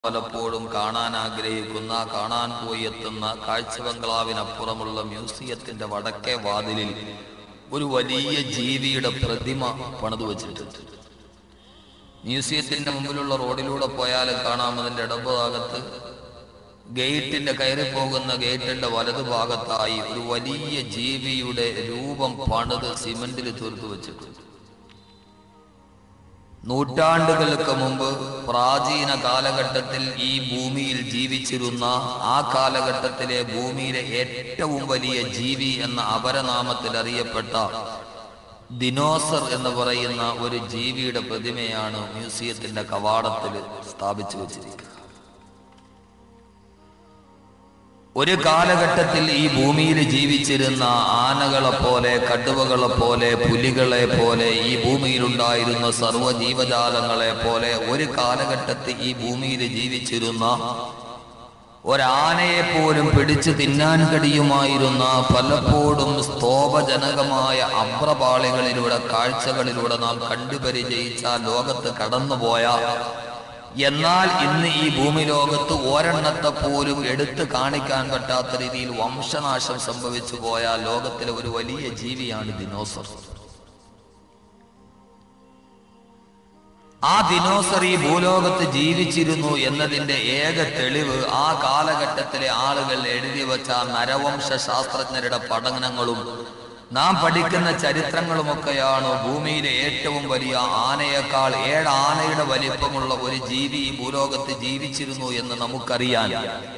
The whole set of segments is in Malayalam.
പലപ്പോഴും കാണാൻ ആഗ്രഹിക്കുന്ന കാണാൻ പോയി എത്തുന്ന കാഴ്ച ബംഗ്ലാവിനപ്പുറമുള്ള മ്യൂസിയത്തിന്റെ വടക്കേ വാതിലിൽ ഒരു വലിയ ജീവിയുടെ പ്രതിമ പണിതു വച്ചിട്ടുണ്ട് മ്യൂസിയത്തിന്റെ മുമ്പിലുള്ള റോഡിലൂടെ പോയാൽ കാണാം അതിന്റെ ഇടഭാഗത്ത് ഗേറ്റിന്റെ കയറി പോകുന്ന ഗേറ്റിന്റെ വലതുഭാഗത്തായി ഒരു വലിയ ജീവിയുടെ രൂപം പണിത് സിമന്റിൽ തീർത്തു വെച്ചിട്ടുണ്ട് നൂറ്റാണ്ടുകൾക്ക് മുമ്പ് പ്രാചീന കാലഘട്ടത്തിൽ ഈ ഭൂമിയിൽ ജീവിച്ചിരുന്ന ആ കാലഘട്ടത്തിലെ ഭൂമിയിലെ ഏറ്റവും വലിയ ജീവി എന്ന അപരനാമത്തിൽ അറിയപ്പെട്ട ദിനോസർ എന്ന് പറയുന്ന ഒരു ജീവിയുടെ പ്രതിമയാണ് മ്യൂസിയത്തിന്റെ കവാടത്തിൽ സ്ഥാപിച്ചു വച്ചിരിക്കുന്നത് ഒരു കാലഘട്ടത്തിൽ ഈ ഭൂമിയിൽ ജീവിച്ചിരുന്ന ആനകളെ പോലെ കടുവകളെ പോലെ പുലികളെ പോലെ ഈ ഭൂമിയിലുണ്ടായിരുന്ന സർവ്വ ജീവജാലങ്ങളെ പോലെ ഒരു കാലഘട്ടത്തിൽ ഈ ഭൂമിയിൽ ജീവിച്ചിരുന്ന ഒരാനയെ പോലും പിടിച്ചു തിന്നാൻ കഴിയുമായിരുന്ന പലപ്പോഴും സ്തോഭജനകമായ അമ്രപാളികളിലൂടെ കാഴ്ചകളിലൂടെ നാം കണ്ടുപരിചയിച്ച ലോകത്ത് കടന്നുപോയ എന്നാൽ ഇന്ന് ഈ ഭൂമി ലോകത്ത് ഒരെണ്ണത്തെ പോലും എടുത്തു കാണിക്കാൻ പറ്റാത്ത രീതിയിൽ വംശനാശം സംഭവിച്ചു പോയ ലോകത്തിലെ ഒരു വലിയ ജീവിയാണ് ദിനോസർ ആ ദിനോസർ ഈ ഭൂലോകത്ത് ജീവിച്ചിരുന്നു എന്നതിന്റെ ഏക തെളിവ് ആ കാലഘട്ടത്തിലെ ആളുകൾ എഴുതി വച്ച നരവംശ ശാസ്ത്രജ്ഞരുടെ പഠനങ്ങളും നാം പഠിക്കുന്ന ചരിത്രങ്ങളുമൊക്കെയാണ് ഭൂമിയിലെ ഏറ്റവും വലിയ ആനയേക്കാൾ ഏഴ് ആനയുടെ വലിപ്പമുള്ള ഒരു ജീവി ഈ ഭൂലോകത്ത് ജീവിച്ചിരുന്നു എന്ന് നമുക്കറിയാൻ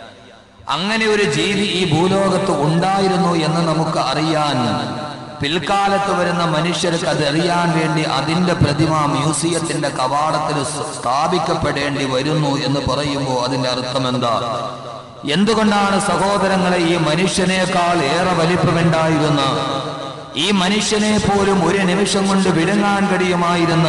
അങ്ങനെ ഒരു ജീവി ഈ ഭൂലോകത്ത് ഉണ്ടായിരുന്നു എന്ന് നമുക്ക് അറിയാൻ പിൽക്കാലത്ത് വരുന്ന മനുഷ്യർക്ക് അത് അറിയാൻ വേണ്ടി അതിന്റെ പ്രതിമ മ്യൂസിയത്തിന്റെ കവാടത്തിൽ സ്ഥാപിക്കപ്പെടേണ്ടി വരുന്നു എന്ന് പറയുമ്പോൾ അതിന്റെ അർത്ഥം എന്താ എന്തുകൊണ്ടാണ് സഹോദരങ്ങളെ ഈ മനുഷ്യനേക്കാൾ ഏറെ വലിപ്പമുണ്ടായിരുന്ന ഈ മനുഷ്യനെ പോലും ഒരു നിമിഷം കൊണ്ട് വിഴുങ്ങാൻ കഴിയുമായിരുന്ന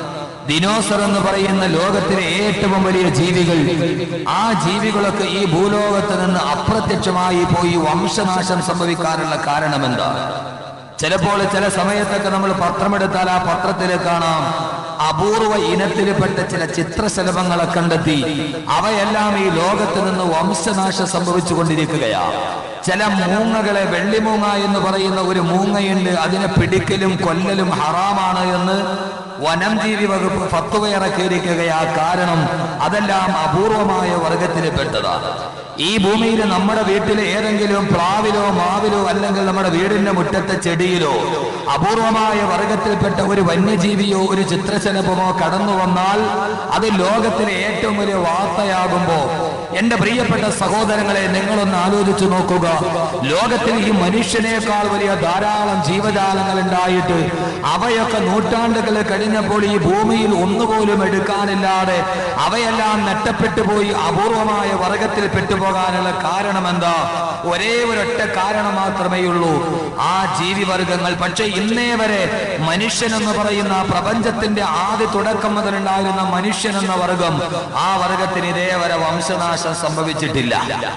ദിനോസർ എന്ന് പറയുന്ന ലോകത്തിലെ ഏറ്റവും വലിയ ജീവികൾ ആ ജീവികളൊക്കെ ഈ ഭൂലോകത്ത് നിന്ന് അപ്രത്യക്ഷമായി പോയി വംശനാശം സംഭവിക്കാനുള്ള കാരണം എന്താ ചിലപ്പോൾ ചില സമയത്തൊക്കെ നമ്മൾ പത്രമെടുത്താൽ ആ പത്രത്തിൽ കാണാം അപൂർവ ഇനത്തിൽപ്പെട്ട ചില ചിത്രശലഭങ്ങളെ കണ്ടെത്തി അവയെല്ലാം ഈ ലോകത്ത് നിന്ന് വംശനാശം സംഭവിച്ചു കൊണ്ടിരിക്കുകയാണ് ചില മൂങ്ങകളെ വെള്ളിമൂങ്ങ എന്ന് പറയുന്ന ഒരു മൂങ്ങയുണ്ട് അതിനെ പിടിക്കലും കൊല്ലലും ഹറാമാണ് എന്ന് വനം ജീവി വകുപ്പ് ഫത്തുവ ഇറക്കിയിരിക്കുകയാ കാരണം അതെല്ലാം അപൂർവമായ വർഗത്തിൽ പെട്ടതാണ് ഈ ഭൂമിയിൽ നമ്മുടെ വീട്ടിലെ ഏതെങ്കിലും പ്ലാവിലോ മാവിലോ അല്ലെങ്കിൽ നമ്മുടെ വീടിന്റെ മുറ്റത്തെ ചെടിയിലോ അപൂർവമായ വർഗത്തിൽപ്പെട്ട ഒരു വന്യജീവിയോ ഒരു ചിത്രശലഭമോ കടന്നു വന്നാൽ അത് ലോകത്തിലെ ഏറ്റവും വലിയ വാർത്തയാകുമ്പോ എന്റെ പ്രിയപ്പെട്ട സഹോദരങ്ങളെ നിങ്ങളൊന്ന് ആലോചിച്ചു നോക്കുക ലോകത്തിൽ ഈ മനുഷ്യനേക്കാൾ വലിയ ധാരാളം ജീവജാലങ്ങൾ ഉണ്ടായിട്ട് അവയൊക്കെ നൂറ്റാണ്ടുകൾ കഴിഞ്ഞപ്പോൾ ഈ ഭൂമിയിൽ ഒന്നുപോലും എടുക്കാനില്ലാതെ അവയെല്ലാം നെട്ടപ്പെട്ടു പോയി അപൂർവമായ വർഗത്തിൽ പെട്ടുപോകാനുള്ള കാരണം എന്താ ഒരേ ഒരൊറ്റ കാരണം മാത്രമേ ഉള്ളൂ ആ ജീവിവർഗങ്ങൾ പക്ഷെ ഇന്നേ വരെ മനുഷ്യൻ എന്ന് പറയുന്ന പ്രപഞ്ചത്തിന്റെ ആദ്യ തുടക്കം മുതലുണ്ടായിരുന്ന മനുഷ്യൻ എന്ന വർഗം ആ വർഗത്തിന് ഇതേവരെ വംശനാശം സംഭവിച്ചിട്ടില്ല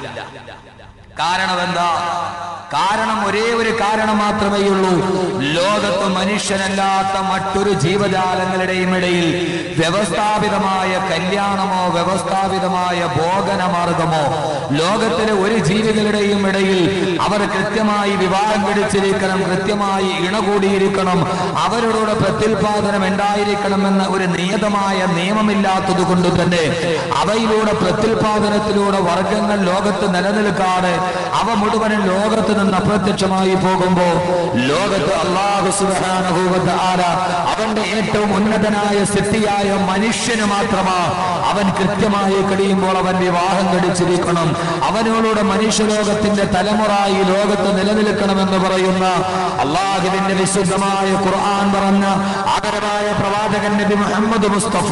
കാരണം എന്താ കാരണം ഒരേ ഒരു കാരണം മാത്രമേ ഉള്ളൂ ലോകത്ത് മനുഷ്യനല്ലാത്ത മറ്റൊരു ജീവജാലങ്ങളുടെയും ഇടയിൽ വ്യവസ്ഥാപിതമായ കല്യാണമോ വ്യവസ്ഥാപിതമായ ഭോഗനമാർഗമോ ലോകത്തിലെ ഒരു ജീവികളുടെയും ഇടയിൽ അവർ കൃത്യമായി വിവാഹം കഴിച്ചിരിക്കണം കൃത്യമായി ഇണകൂടിയിരിക്കണം അവരുടെ പ്രത്യുൽപാദനം ഉണ്ടായിരിക്കണം എന്ന ഒരു നിയതമായ നിയമമില്ലാത്തത് കൊണ്ട് തന്നെ അവയിലൂടെ പ്രത്യുൽപാദനത്തിലൂടെ വർഗങ്ങൾ ലോകത്ത് നിലനിൽക്കാതെ അവ മുഴുവനും ലോകത്ത് നിന്ന് അപ്രത്യക്ഷമായി പോകുമ്പോ ലോകത്ത് അള്ളാഹു സുബാനുഭൂവത്ത് ആര അവന്റെ ഏറ്റവും ഉന്നതനായ സ്ഥിതിയായ മനുഷ്യന് മാത്രമാ അവൻ കൃത്യമായി കഴിയുമ്പോൾ അവൻ വിവാഹം കഴിച്ചിരിക്കണം അവനോടുകൂടെ മനുഷ്യലോകത്തിന്റെ തലമുറ ഈ ലോകത്ത് നിലനിൽക്കണമെന്ന് പറയുന്ന അള്ളാഹുവിന്റെ വിശുദ്ധമായ ഖുർആൻ പറഞ്ഞ ആദരവായ പ്രവാചകൻ നബി മുഹമ്മദ് മുസ്തഫ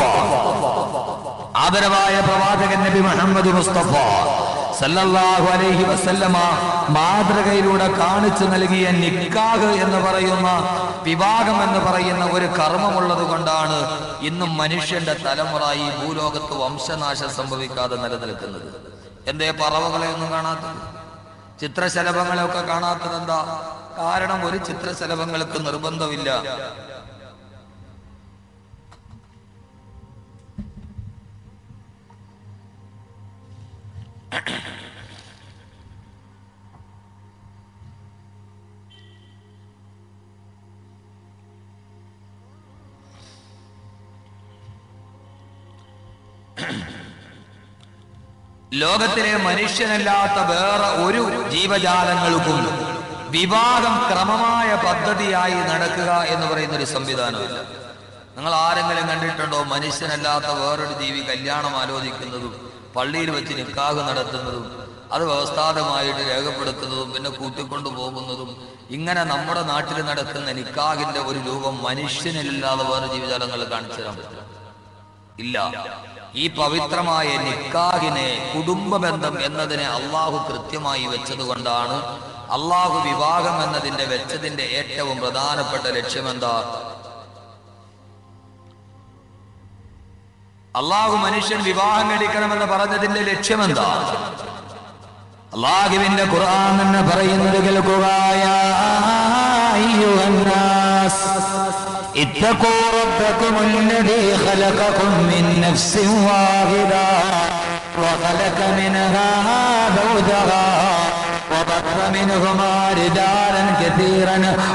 ആദരവായ പ്രവാചകൻ നബി മുഹമ്മദ് മുസ്തഫ സല്ലല്ലാഹു അലൈഹി വസല്ലമ മാതൃകയിലൂടെ കാണിച്ചു നൽകിയ നിക്കാഹ് എന്ന് പറയുന്ന വിവാഹം എന്ന് പറയുന്ന ഒരു കർമ്മമുള്ളത് കൊണ്ടാണ് ഇന്നും മനുഷ്യന്റെ തലമുറ ഈ ഭൂലോകത്ത് വംശനാശം സംഭവിക്കാതെ നിലനിൽക്കുന്നത് എന്തേ പറവകളെ ഒന്നും കാണാത്തത് ചിത്രശലഭങ്ങളെയൊക്കെ കാണാത്തത് എന്താ കാരണം ഒരു ചിത്രശലഭങ്ങൾക്ക് നിർബന്ധമില്ല ലോകത്തിലെ മനുഷ്യനല്ലാത്ത വേറെ ഒരു ജീവജാലങ്ങൾക്കും വിവാഹം ക്രമമായ പദ്ധതിയായി നടക്കുക എന്ന് പറയുന്ന ഒരു സംവിധാനമില്ല നിങ്ങൾ ആരെങ്കിലും കണ്ടിട്ടുണ്ടോ മനുഷ്യനല്ലാത്ത വേറൊരു ജീവി കല്യാണം ആലോചിക്കുന്നതും പള്ളിയിൽ വെച്ച് നിക്കാഹ് നടത്തുന്നതും അത് വ്യവസ്ഥാതമായിട്ട് രേഖപ്പെടുത്തുന്നതും പിന്നെ കൂട്ടിക്കൊണ്ടു പോകുന്നതും ഇങ്ങനെ നമ്മുടെ നാട്ടിൽ നടക്കുന്ന നിക്കാഹിന്റെ ഒരു രൂപം മനുഷ്യനില്ലാതെ വേറെ ജീവജാലങ്ങൾ കാണിച്ചു തരാൻ പറ്റില്ല ഇല്ല ഈ പവിത്രമായ നിക്കാഹിനെ കുടുംബ ബന്ധം എന്നതിനെ അള്ളാഹു കൃത്യമായി വെച്ചത് കൊണ്ടാണ് അള്ളാഹു വിവാഹം എന്നതിന്റെ വെച്ചതിന്റെ ഏറ്റവും പ്രധാനപ്പെട്ട ലക്ഷ്യമെന്താ അള്ളാഹു മനുഷ്യൻ വിവാഹം കഴിക്കണമെന്ന് പറഞ്ഞതിന്റെ ലക്ഷ്യമെന്താ അള്ളാഹുവിന്റെ ഖുർആൻ തന്നെ പറയുന്നത് കേൾക്കുക യാ അയ്യുഹന്നാസ് اتقوا ربكم الذي خلقكم من نفس واحدة وخلق منها زوجها وبث منهما رجالا كثيرا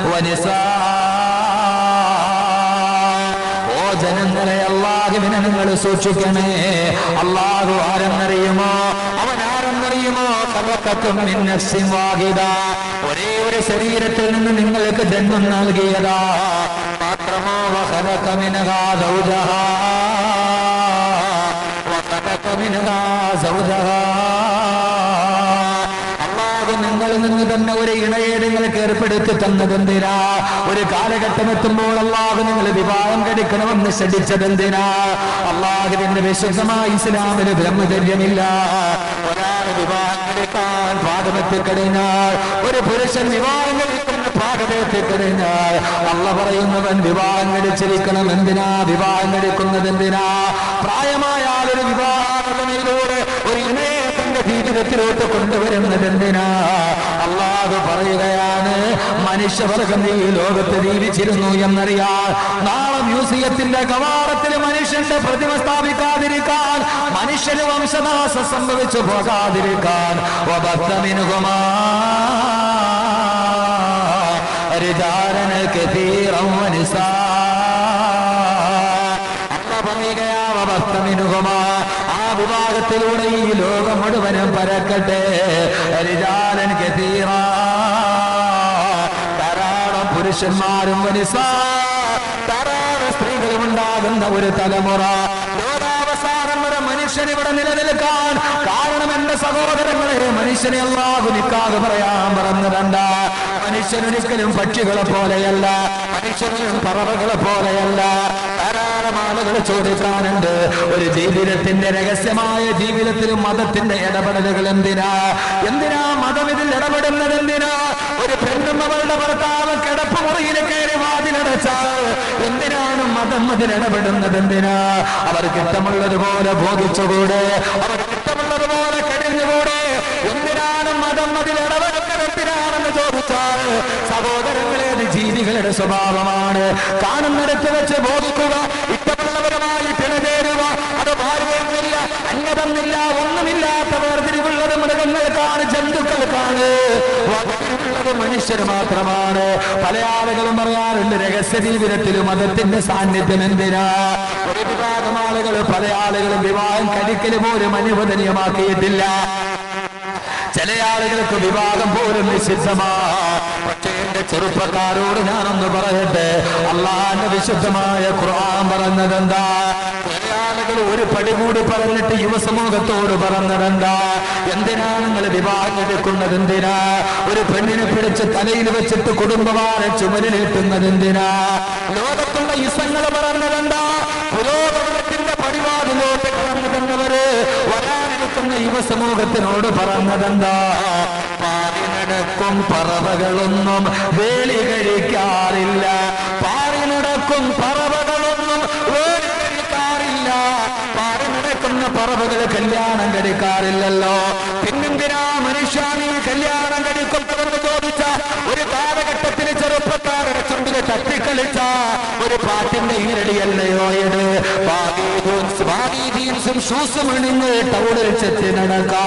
ونساء ഓ ജനങ്ങളെ അള്ളാഹുവിനെ നിങ്ങൾ സൂക്ഷിക്കണേ അള്ളാഹു ആരെന്നറിയുമോ അവൻ ആരെന്നറിയുമോ കലക്കത്തും വാഹിത ഒരേ ഒരു ശരീരത്തിൽ നിന്ന് നിങ്ങൾക്ക് ജന്മം നൽകിയതാ മാത്രമോ വഹലക്കമിനകാ ദൗജഹാ വഹലക്കമിനകാ സൗജഹാ അള്ളാഹു നിങ്ങളിൽ നിന്ന് തന്നെ ഒരു ഇണയെ നിങ്ങൾക്ക് ഏർപ്പെടുത്തി തന്നതെന്തിനാ ഒരു കാലഘട്ടം എത്തുമ്പോൾ അള്ളാഹു നിങ്ങൾ വിവാഹം കഴിക്കണമെന്ന് ശ്രദ്ധിച്ചതെന്തിനാ അള്ളാഹുവിന്റെ വിശുദ്ധമായ ഇസ്ലാമിന് ബ്രഹ്മചര്യമില്ല ഒരാൾ വിവാഹം കഴിക്കാൻ പാകമെത്തി കഴിഞ്ഞാൽ ഒരു പുരുഷൻ വിവാഹം കഴിക്കുന്ന പാകമെത്തി കഴിഞ്ഞാൽ അള്ള പറയുന്നവൻ വിവാഹം കഴിച്ചിരിക്കണം എന്തിനാ വിവാഹം കഴിക്കുന്നത് എന്തിനാ പ്രായമായ ഒരു വിവാഹത്തിലൂടെ ഒരു ഇണയെ തന്റെ ജീവിതത്തിലോട്ട് കൊണ്ടുവരുന്നത് എന്തിനാ അള്ളാഹു പറയുകയാണ് മനുഷ്യവർഗം ഈ ലോകത്ത് ജീവിച്ചിരുന്നു എന്നറിയാൻ നാളെ മ്യൂസിയത്തിന്റെ കവാടത്തിൽ മനുഷ്യന്റെ പ്രതിമ സ്ഥാപിക്കാതിരിക്കാൻ മനുഷ്യന് വംശനാശം സംഭവിച്ചു പോകാതിരിക്കാൻ വബദ്ധമിനുകുമാ رجالا كثيرا ونساء അല്ല പറയുകയാ വബസ്തമിനുഹുമാ. ആ വിഭാഗത്തിലൂടെ ഈ ലോകം മുഴുവനും പരക്കട്ടെ റിജാലൻ കതീറ ധാരാളം പുരുഷന്മാരും വനിസാ ധാരാളം സ്ത്രീകളും ഉണ്ടാകുന്ന ഒരു തലമുറ ലോകാവസാനം വരെ മനുഷ്യൻ ഇവിടെ നിലനിൽക്കാൻ കാരണം എന്റെ സഹോദരങ്ങളെ മനുഷ്യനെ അല്ലാഹു നിക്കാതെ പറയാൻ പറഞ്ഞതണ്ട മനുഷ്യനൊരിക്കലും പക്ഷികളെ പോലെയല്ല മനുഷ്യനും പറവകളെ പോലെയല്ല ധാരാളം ആളുകൾ ചോദിക്കാനുണ്ട് ഒരു ജീവിതത്തിന്റെ രഹസ്യമായ ജീവിതത്തിലും മതത്തിന്റെ ഇടപെടലുകൾ എന്തിനാ എന്തിനാ മതം ഇതിൽ ഇടപെടുന്നത് എന്തിനാ ഒരു പെണ്ണും അവളുടെ ഭർത്താവ് കിടപ്പ് മുറിയിൽ കയറി വാതിലടച്ചാൽ എന്തിനാണ് മതം അതിൽ ഇടപെടുന്നത് എന്തിനാ അവർക്ക് ഇഷ്ടമുള്ളതുപോലെ ബോധിച്ചുകൂടെ അവർക്ക് ഇഷ്ടമുള്ളതുപോലെ കഴിഞ്ഞുകൂടെ എന്തിനാണ് മതം അതിൽ ഇടപെടുന്നത് എന്തിനാണെന്ന് ചോദിച്ചാൽ സഹോദരങ്ങളെ ഇത് ജീവികളുടെ സ്വഭാവമാണ് കാണുന്നിടത്ത് വെച്ച് ബോധിക്കുക ഇഷ്ടമുള്ളവരുമായി പിണചേരുക അത് ഭാര്യയൊന്നുമില്ല അന്യതൊന്നില്ല ഒന്നുമില്ലാത്ത വേർതിരിവുള്ളത് മൃഗങ്ങൾക്കാണ് ജന്തുക്കൾക്കാണ് വേർതിരിവുള്ളത് മനുഷ്യർ മാത്രമാണ് പല ആളുകളും പറയാറുണ്ട് രഹസ്യ ജീവിതത്തിൽ മതത്തിന്റെ സാന്നിധ്യം എന്തിനാ ഒരു വിഭാഗം ആളുകൾ പല ആളുകളും വിവാഹം കഴിക്കൽ പോലും അനുവദനീയമാക്കിയിട്ടില്ല ചില ആളുകൾക്ക് വിവാഹം പോലും നിഷിദ്ധമാ പക്ഷേ എന്റെ ചെറുപ്പക്കാരോട് ഞാനൊന്ന് പറയട്ടെ അള്ളാന്റെ വിശുദ്ധമായ ഖുർആൻ പറഞ്ഞതെന്താ ചില ആളുകൾ ഒരു പടി കൂടി പറഞ്ഞിട്ട് യുവസമൂഹത്തോട് പറഞ്ഞതെന്താ എന്തിനാ നിങ്ങൾ വിവാഹം എടുക്കുന്നത് എന്തിനാ ഒരു പെണ്ണിനെ പിടിച്ച് തലയിൽ വെച്ചിട്ട് കുടുംബമാണ് ചുമലിലേറ്റുന്നത് എന്തിനാ ലോകത്തുള്ള ഇസങ്ങൾ പറഞ്ഞതെന്താ പുരോഗമനത്തിന്റെ പടിവാതിലോട്ട് കടന്നു തന്നവര് വരാനിരിക്കുന്ന യുവസമൂഹത്തിനോട് പറഞ്ഞതെന്താ പാറി നടക്കും പറവകളൊന്നും വേലി കഴിക്കാറില്ല പാറി നടക്കും പറവകളൊന്നും വേലി കഴിക്കാറില്ല പാറി നടക്കുന്ന പറവകൾ കല്യാണം കഴിക്കാറില്ലല്ലോ പിന്നെന്തിനാ മനുഷ്യ നീ കല്യാണം കഴിക്കുന്നതെന്ന് ചോദിച്ച ഒരു കാലഘട്ടത്തിൽ ചെറുപ്പക്കാരുടെ ചുണ്ടിൽ തട്ടിക്കളിച്ച ഒരു പാട്ടിന്റെ ഈരടിയല്ലയോ ഇത് ഭാഗീ ജീൻസും ഷൂസും അണിഞ്ഞ് ടൗണിൽ ചെത്തി നടക്കാം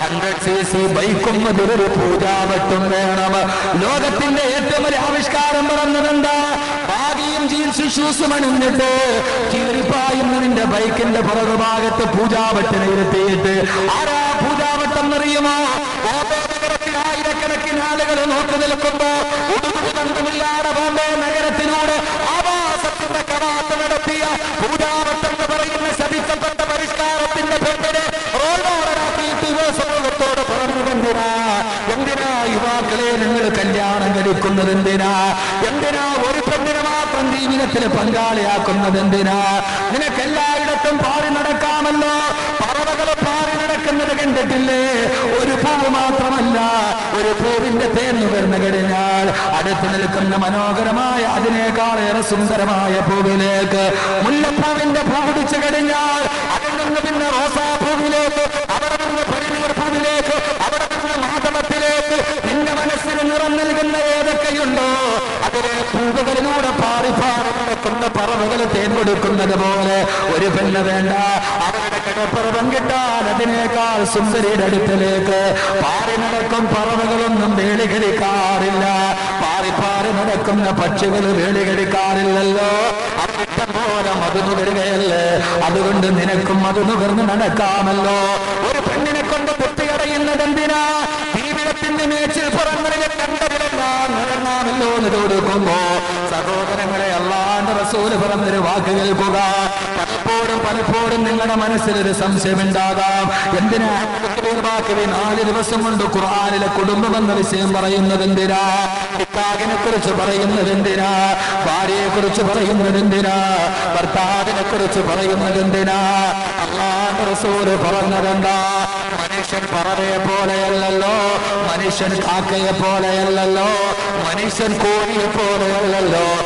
ഹൺഡ്രഡ് സി സി ബൈക്കും അതിലൊരു പൂജാവട്ടും വേണം ലോകത്തിന്റെ ഏറ്റവും വലിയ ആവിഷ്കാരം പറഞ്ഞതെന്താ ഭാഗിയും ജീൻസ് ഷൂസും അണിഞ്ഞിട്ട് ചീറിപ്പായുന്ന നിന്റെ ബൈക്കിന്റെ പുറകുഭാഗത്ത് പൂജാവട്ടിനെ ഇരുത്തിയിട്ട് ആരാ പൂജാവട്ടം എന്നറിയുമോ ബോംബെ നഗരത്തിൽ ആയിരക്കണക്കിന് ആളുകൾ നോക്കി നിൽക്കുമ്പോ ഉടുതുബന്ധമില്ലാതെ ബോംബെ നഗരത്തിലൂടെ ആവാസത്തിന്റെ കവാത്ത് നടത്തിയ പൂജാവട്ടം എന്ന് പറയുന്ന ശപിക്കപ്പെട്ട പരിഷ്കാരത്തിന്റെ പെണ്ണിനെ റോൾ മോഡലാക്കിയിട്ട് യുവ സമൂഹത്തോട് പറഞ്ഞതെന്തിനാ എന്തിനാ യുവാക്കളെ നിങ്ങൾ കല്യാണം കഴിക്കുന്നത് എന്തിനാ എന്തിനാ ഒരു പെണ്ണിനെ മാത്രം ജീവിതത്തിൽ പങ്കാളിയാക്കുന്നത് എന്തിനാ നിനക്ക് എല്ലായിടത്തും പാറി നടക്കാമല്ലോ പറവകൾ പാറി നടക്കുന്നത് കണ്ടിട്ടില്ലേ ഒരു പൂവ് മാത്രമല്ല ഒരു പൂവിന്റെ തേന്ന് വരുന്ന കഴിഞ്ഞാൽ അടുത്ത് നിൽക്കുന്ന മനോഹരമായ അതിനേക്കാളേറെ സുന്ദരമായ പൂവിലേക്ക് മുല്ലപ്പൂവിന്റെ പൂ പിടിച്ചു കഴിഞ്ഞാൽ അതിൽ നിന്ന് പിന്നെ റോസാപ്പൂവിലേക്ക് അവിടെ നിന്ന് പരിമൂർ പൂവിലേക്ക് അവിടെ നിന്ന് മാധവത്തിലേക്ക് നിന്റെ മനസ്സിന് നിറം നൽകുന്ന ഏതൊക്കെയുണ്ടോ അതിലെ പൂവുകളിലൂടെ പാറി പാറി നടക്കുന്ന പറവുകൾ തേൻ കൊടുക്കുന്നത് പോലെ ഒരു പെണ്ണ് വേണ്ട അവരുടെ കിടപ്പറവം കിട്ടാൻ അതിനേക്കാൾ സുന്ദരിയുടെ അടുത്തിലേക്ക് പാറി നടക്കും പറവകളൊന്നും വേളി കഴിക്കാറില്ല പാറി പാറി നടക്കുന്ന പക്ഷികൾ വേളി കഴിക്കാറില്ലല്ലോ അവിട്ടം പോലെ മധു നുകരുകയല്ലേ അതുകൊണ്ട് നിനക്കും മധു നുകർന്ന് നടക്കാമല്ലോ ഒരു പെണ്ണിനെ കൊണ്ട് കുത്തിയടയുന്നത് എന്തിനാ ജീവിതത്തിന്റെ മേച്ചിൽ പുറങ്ങളിലെ കണ്ടതിലെല്ലാം നിറങ്ങാമല്ലോ എന്ന് കൊടുക്കുമ്പോ സഹോദരങ്ങളെ അള്ളാന്റെ റസൂല് പറഞ്ഞൊരു വാക്ക് കേൾക്കുക പലപ്പോഴും പലപ്പോഴും നിങ്ങളുടെ മനസ്സിലൊരു സംശയമുണ്ടാകാം എന്തിനാ വാക്കവി നാല് ദിവസം കൊണ്ട് ഖുർആാനിലെ കുടുംബം എന്ന വിഷയം പറയുന്നത് എന്തിനാ ഇക്കാകിനെ കുറിച്ച് പറയുന്നത് എന്തിനാ ഭാര്യയെ കുറിച്ച് പറയുന്നത് എന്തിനാ ഭർത്താവിനെ കുറിച്ച് പറയുന്നത് എന്തിനാ അള്ളാന്റെ റസൂല് പറഞ്ഞതെന്താ മനുഷ്യൻ പറവയെ പോലെയല്ലല്ലോ മനുഷ്യൻ കാക്കയെ പോലെയല്ലല്ലോ മനുഷ്യൻ കോഴിയെ പോലെയല്ലല്ലോ